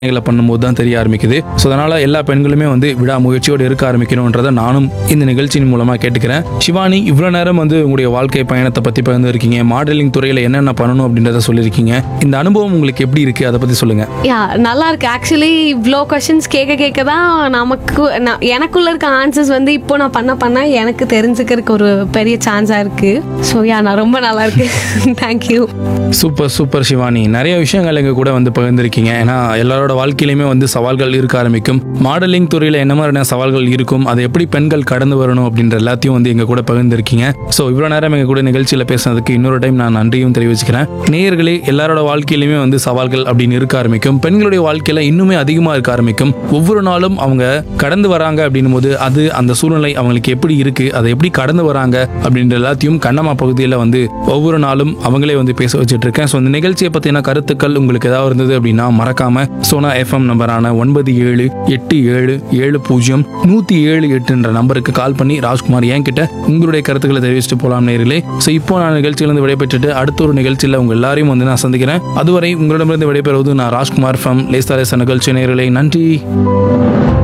சாதனைகளை பண்ணும்போது தான் தெரிய ஆரம்பிக்குது ஸோ அதனால எல்லா பெண்களுமே வந்து விடாமுயற்சியோடு இருக்க ஆரம்பிக்கணுன்றதை நானும் இந்த நிகழ்ச்சியின் மூலமா கேட்டுக்கிறேன் சிவானி இவ்வளோ நேரம் வந்து உங்களுடைய வாழ்க்கை பயணத்தை பத்தி பகிர்ந்துருக்கீங்க மாடலிங் துறையில என்னென்ன பண்ணணும் அப்படின்றத சொல்லியிருக்கீங்க இந்த அனுபவம் உங்களுக்கு எப்படி இருக்கு அதை பத்தி சொல்லுங்க யா நல்லா இருக்கு ஆக்சுவலி இவ்வளோ கொஷின்ஸ் கேட்க கேட்க தான் நமக்கு நான் எனக்குள்ள இருக்க ஆன்சர்ஸ் வந்து இப்போ நான் பண்ண பண்ண எனக்கு தெரிஞ்சுக்கிறதுக்கு ஒரு பெரிய சான்ஸாக இருக்கு ஸோ யா நான் ரொம்ப நல்லா இருக்கு தேங்க்யூ சூப்பர் சூப்பர் சிவானி நிறைய விஷயங்கள் எங்க கூட வந்து பகிர்ந்திருக்கீங்க ஏன்னா எல்லாரோட வாழ்க்கையிலுமே வந்து சவால்கள் இருக்க ஆரம்பிக்கும் மாடலிங் துறையில என்ன மாதிரியான சவால்கள் இருக்கும் அதை எப்படி பெண்கள் கடந்து வரணும் அப்படின்ற எல்லாத்தையும் வந்து எங்க கூட பகிர்ந்திருக்கீங்க ஸோ இவ்வளோ நேரம் எங்க கூட நிகழ்ச்சியில் பேசுனதுக்கு இன்னொரு டைம் நான் நன்றியும் தெரிவிச்சுக்கிறேன் நேயர்களே எல்லாரோட வாழ்க்கையிலுமே வந்து சவால்கள் அப்படின்னு இருக்க ஆரம்பிக்கும் பெண்களுடைய வாழ்க்கையில இன்னுமே அதிகமாக இருக்க ஆரம்பிக்கும் ஒவ்வொரு நாளும் அவங்க கடந்து வராங்க அப்படின்னும் போது அது அந்த சூழ்நிலை அவங்களுக்கு எப்படி இருக்கு அதை எப்படி கடந்து வராங்க அப்படின்ற எல்லாத்தையும் கண்ணம்மா பகுதியில் வந்து ஒவ்வொரு நாளும் அவங்களே வந்து பேச வச்சுட்டு இருக்கேன் ஸோ இந்த நிகழ்ச்சியை பற்றின கருத்துக்கள் உங்களுக்கு ஏதாவது இருந்தது அப்படின்னா மறக்காம சோனா எஃப்எம் நம்பரான ஒன்பது ஏழு எட்டு ஏழு ஏழு பூஜ்ஜியம் நூற்றி ஏழு எட்டுன்ற நம்பருக்கு கால் பண்ணி ராஜ்குமார் என்கிட்ட உங்களுடைய கருத்துக்களை தெரிவிச்சுட்டு போலாம் நேர்களே ஸோ இப்போ நான் நிகழ்ச்சியிலிருந்து விடைபெற்றுட்டு அடுத்த ஒரு நிகழ்ச்சியில் உங்க எல்லாரையும் வந்து நான் சந்திக்கிறேன் அதுவரை உங்களிடமிருந்து விடைபெறுவது நான் ராஜ்குமார் ஃப்ரம் லேசாலேச நிகழ்ச்சி நேர்களே நன்றி